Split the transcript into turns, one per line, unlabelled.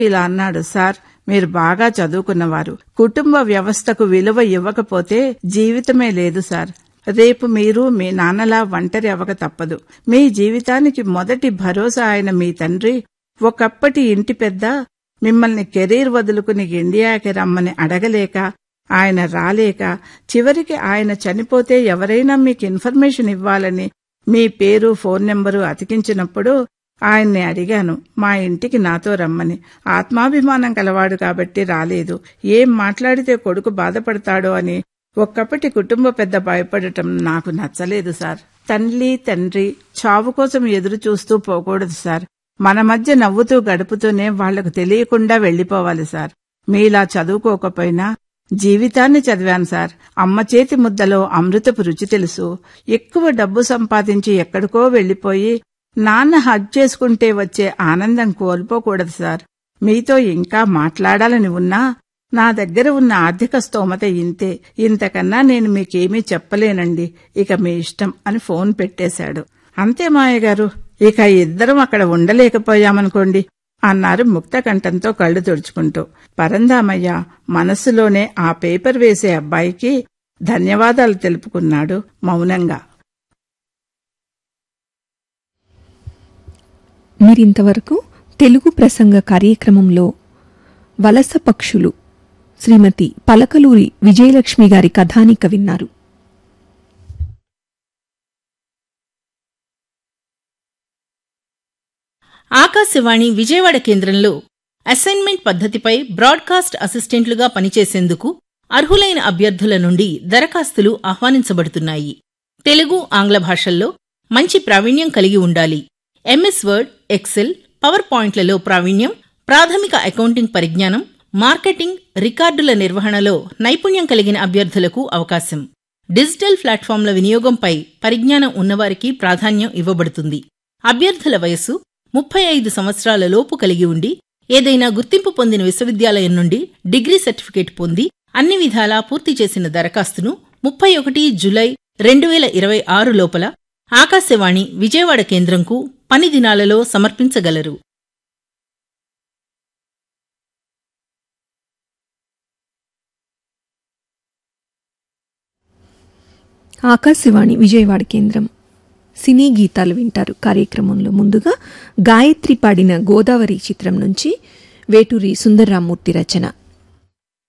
ఇలా అన్నాడు సార్ మీరు బాగా చదువుకున్నవారు కుటుంబ వ్యవస్థకు విలువ ఇవ్వకపోతే జీవితమే లేదు సార్ రేపు మీరు మీ నాన్నలా ఒంటరి అవ్వక తప్పదు మీ జీవితానికి మొదటి భరోసా ఆయన మీ తండ్రి ఒకప్పటి ఇంటి పెద్ద మిమ్మల్ని కెరీర్ వదులుకుని ఇండియాకి రమ్మని అడగలేక ఆయన రాలేక చివరికి ఆయన చనిపోతే ఎవరైనా మీకు ఇన్ఫర్మేషన్ ఇవ్వాలని మీ పేరు ఫోన్ నెంబరు అతికించినప్పుడు ఆయన్ని అడిగాను మా ఇంటికి నాతో రమ్మని ఆత్మాభిమానం కలవాడు కాబట్టి రాలేదు ఏం మాట్లాడితే కొడుకు బాధపడతాడో అని ఒక్కప్పటి కుటుంబ పెద్ద భయపడటం నాకు నచ్చలేదు సార్ తల్లి తండ్రి చావు కోసం ఎదురు చూస్తూ పోకూడదు సార్ మన మధ్య నవ్వుతూ గడుపుతూనే వాళ్లకు తెలియకుండా వెళ్లిపోవాలి సార్ మీలా చదువుకోకపోయినా జీవితాన్ని చదివాను సార్ అమ్మ చేతి ముద్దలో అమృతపు రుచి తెలుసు ఎక్కువ డబ్బు సంపాదించి ఎక్కడికో వెళ్లిపోయి నాన్న హగ్ చేసుకుంటే వచ్చే ఆనందం కోల్పోకూడదు సార్ మీతో ఇంకా మాట్లాడాలని ఉన్నా నా దగ్గర ఉన్న ఆర్థిక స్తోమత ఇంతే ఇంతకన్నా నేను మీకేమీ చెప్పలేనండి ఇక మీ ఇష్టం అని ఫోన్ పెట్టేశాడు అంతే మాయ గారు ఇక ఇద్దరం అక్కడ ఉండలేకపోయామనుకోండి అన్నారు ముక్తకంఠంతో కళ్ళు తుడుచుకుంటూ పరందామయ్య మనస్సులోనే ఆ పేపర్ వేసే అబ్బాయికి ధన్యవాదాలు తెలుపుకున్నాడు మౌనంగా
మీరింతవరకు తెలుగు ప్రసంగ కార్యక్రమంలో వలస పక్షులు శ్రీమతి పలకలూరి విజయలక్ష్మి గారి కథానిక విన్నారు
ఆకాశవాణి విజయవాడ కేంద్రంలో అసైన్మెంట్ పద్ధతిపై బ్రాడ్కాస్ట్ అసిస్టెంట్లుగా పనిచేసేందుకు అర్హులైన అభ్యర్థుల నుండి దరఖాస్తులు ఆహ్వానించబడుతున్నాయి తెలుగు ఆంగ్ల భాషల్లో మంచి ప్రావీణ్యం కలిగి ఉండాలి ఎంఎస్ వర్డ్ ఎక్సెల్ పవర్ పాయింట్లలో ప్రావీణ్యం ప్రాథమిక అకౌంటింగ్ పరిజ్ఞానం మార్కెటింగ్ రికార్డుల నిర్వహణలో నైపుణ్యం కలిగిన అభ్యర్థులకు అవకాశం డిజిటల్ ప్లాట్ఫామ్ల వినియోగంపై పరిజ్ఞానం ఉన్నవారికి ప్రాధాన్యం ఇవ్వబడుతుంది అభ్యర్థుల వయస్సు ముప్పై ఐదు సంవత్సరాల లోపు కలిగి ఉండి ఏదైనా గుర్తింపు పొందిన విశ్వవిద్యాలయం నుండి డిగ్రీ సర్టిఫికేట్ పొంది అన్ని విధాలా పూర్తి చేసిన దరఖాస్తును ముప్పై ఒకటి జులై రెండు వేల ఇరవై ఆరు లోపల ఆకాశవాణి విజయవాడ కేంద్రంకు పని దినాలలో సమర్పించగలరు
ఆకాశవాణి విజయవాడ కేంద్రం సినీ గీతాలు వింటారు కార్యక్రమంలో ముందుగా గాయత్రి పాడిన గోదావరి చిత్రం నుంచి వేటూరి సుందర్రామూర్తి రచన